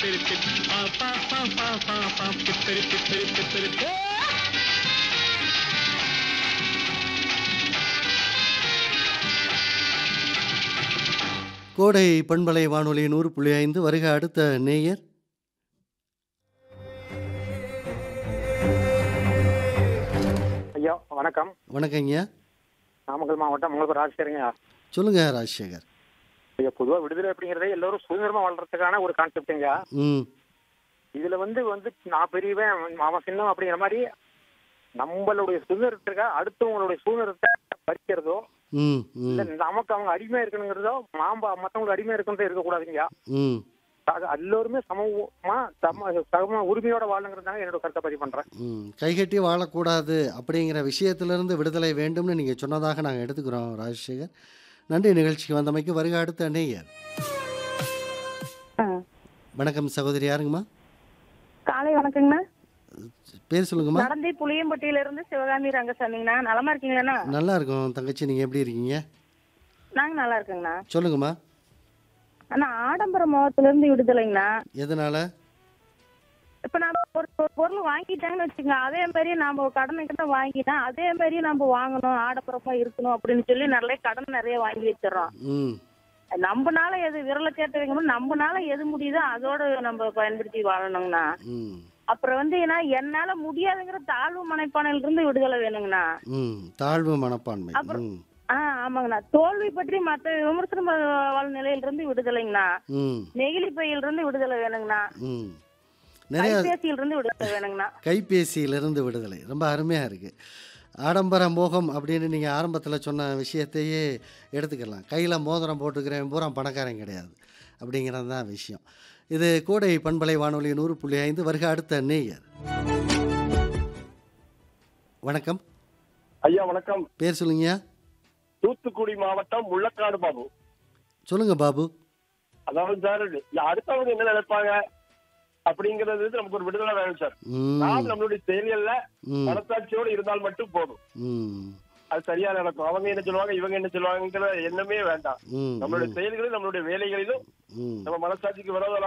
பிப்பிரி பிப் பா பா பா பா பா பா பிப்பிரி பிப்பிரி பிப்பிரி போ கோடை பண்பலை வானொலி நூறு புள்ளி ஐந்து வருக அடுத்த நேயர் ஐயா வணக்கம் வணக்கங்க நாமக்கல் மாவட்டம் உங்களுக்கு ராஜசேரிங்க சொல்லுங்க ராஜசேகர் ஐயா பொதுவாக விடுதலை அப்படிங்கிறதே எல்லாரும் சுதந்திரமா வாழ்றதுக்கான ஒரு கான்செப்டுங்க ம் இதுல வந்து வந்து நான் பெரியவன் அவன் சின்னம் அப்படிங்கிற மாதிரி நம்மளுடைய சுதந்திரத்துக்காக அடுத்தவங்களுடைய சுதந்திரத்தை பறிக்கிறதோ ம் இல்ல ம் நமக்கு அவங்க அடிமையா இருக்கணுங்கிறதோ மாம்பா மத்தவங்களுக்கு அடிமையா இருக்கணும் இருக்கக்கூடாதுங்க ம் அது எல்லோருமே சமமா சம சம உரிமையோட வாழணுங்கிறதாங்க என்னோட கருத்தை பதிவு பண்றேன் ம் கைகட்டி வாழக்கூடாது அப்படிங்கிற விஷயத்திலிருந்து விடுதலை வேண்டும்னு நீங்கள் சொன்னதாக நாங்கள் எடுத்துக்கிறோம் ராஜசேகர் நன்றி நிகழ்ச்சிக்கு வந்தமைக்கு வருக அடுத்த நேயர் ஆ. வணக்கம் சகோதரி யாருங்கம்மா காலை வணக்கங்கண்ணா பேர் சொல்லுங்கம்மா நடந்தை புளியம்பட்டியில இருந்து சிவகாமி ரங்கசாமிங்கண்ணா நலமா இருக்கீங்களாண்ணா நல்லா இருக்கும் தங்கச்சி நீங்கள் எப்படி இருக்கீங்க நாங்க நல்லா இருக்கேங்கண்ணா சொல்லுங்கம்மா அண்ணா ஆடம்பர முகத்துல இருந்து விடுதலைங்கண்ணா எதனால் இப்ப நாம ஒரு ஒரு பொருள் வாங்கிட்டாங்கன்னு வச்சுக்கோங்க அதே மாதிரி நாம கடனை கிட்ட வாங்கிட்டா அதே மாதிரி நம்ம வாங்கணும் ஆடம்பரமா இருக்கணும் அப்படின்னு சொல்லி நிறைய கடன் நிறைய வாங்கி வச்சிடறோம் ம் நம்மனால எது விரலை கேட்டு வைக்கணும் நம்மனால எது முடியுதோ அதோட நம்ம பயன்படுத்தி வாழணுங்கண்ணா ம் அப்புறம் வந்து ஏன்னா என்னால முடியாதுங்கிற தாழ்வு மனைப்பானையில இருந்து விடுதலை வேணுங்கண்ணா ம் தாழ்வு மனப்பான்மை அப்புறம் ம் ஆ ஆமாங்கண்ணா தோல்வி பற்றி மற்ற விமர்சன வாழ் நிலையிலிருந்து விடுதலைங்கண்ணா ம் நெகிழி பையிலிருந்து விடுதலை வேணுங்கண்ணா ம் நிறைய கைபேசியிலிருந்து விடுதலை வேணுங்கண்ணா கைபேசியிலிருந்து விடுதலை ரொம்ப அருமையாக இருக்குது ஆடம்பர மோகம் அப்படின்னு நீங்கள் ஆரம்பத்தில் சொன்ன விஷயத்தையே எடுத்துக்கலாம் கையில் மோதிரம் போட்டுக்கிறேன் பூரா பணக்காரன் கிடையாது அப்படிங்கிறது தான் விஷயம் இது கோடை பண்பலை வானொலி நூறு புள்ளி ஐந்து வருக அடுத்த நேயர் வணக்கம் ஐயா வணக்கம் பேர் சொல்லுங்க தூத்துக்குடி மாவட்டம் முள்ளக்காடு பாபு சொல்லுங்க பாபு அதாவது சார் அடுத்தவங்க என்ன நினைப்பாங்க அப்படிங்கறது வந்து நமக்கு ஒரு விடுதலை வேணும் சார் ம் நாம் நம்மளுடைய செயல்கள்ல ம் மனசாட்சியோடு இருந்தால் மட்டும் போதும் ம் அது சரியா நடக்கும் அவங்க என்ன சொல்லுவாங்க இவங்க என்ன சொல்லுவாங்கிற எண்ணமே வேண்டாம் ம் நம்மளுடைய ம் செயல்களிலும் நம்மளுடைய வேலைகளிலும் ம் நம்ம மனசாட்சிக்கு விரோதம்